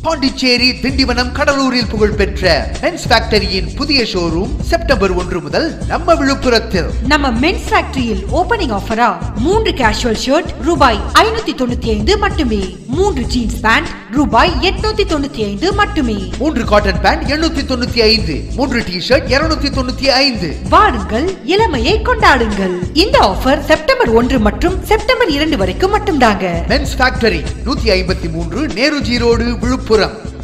பாண்டிச்சேரி திண்டிவனம் கடலூரில் புகழ்பெற்ற மென்ஸ் ஃபேக்டரியின் புதிய ஷோரூம் செப்டம்பர் ஒன்று முதல் நம்ம விழுப்புரத்தில் நம்ம மென்ஸ் ஃபேக்டரியில் ஓபனிங் ஆஃபரா மூன்று கேஷுவல் ஷர்ட் ரூபாய் ஐநூத்தி தொண்ணூத்தி ஐந்து மட்டுமே மூன்று ஜீன்ஸ் பேண்ட் ரூபாய் எட்நூத்தி தொண்ணூத்தி ஐந்து மட்டுமே மூன்று காட்டன் பேண்ட் எண்ணூத்தி தொண்ணூத்தி ஐந்து மூன்று டி ஷர்ட் இருநூத்தி தொண்ணூத்தி ஐந்து வாருங்கள் இளமையை கொண்டாடுங்கள் இந்த ஆஃபர் செப்டம்பர் ஒன்று மற்றும் செப்டம்பர் இரண்டு வரைக்கும் மட்டும்தாங்க மென்ஸ் ஃபேக்டரி நூத்தி ஐம்பத்தி மூன்று நேருஜி ரோடு விழுப்புரம்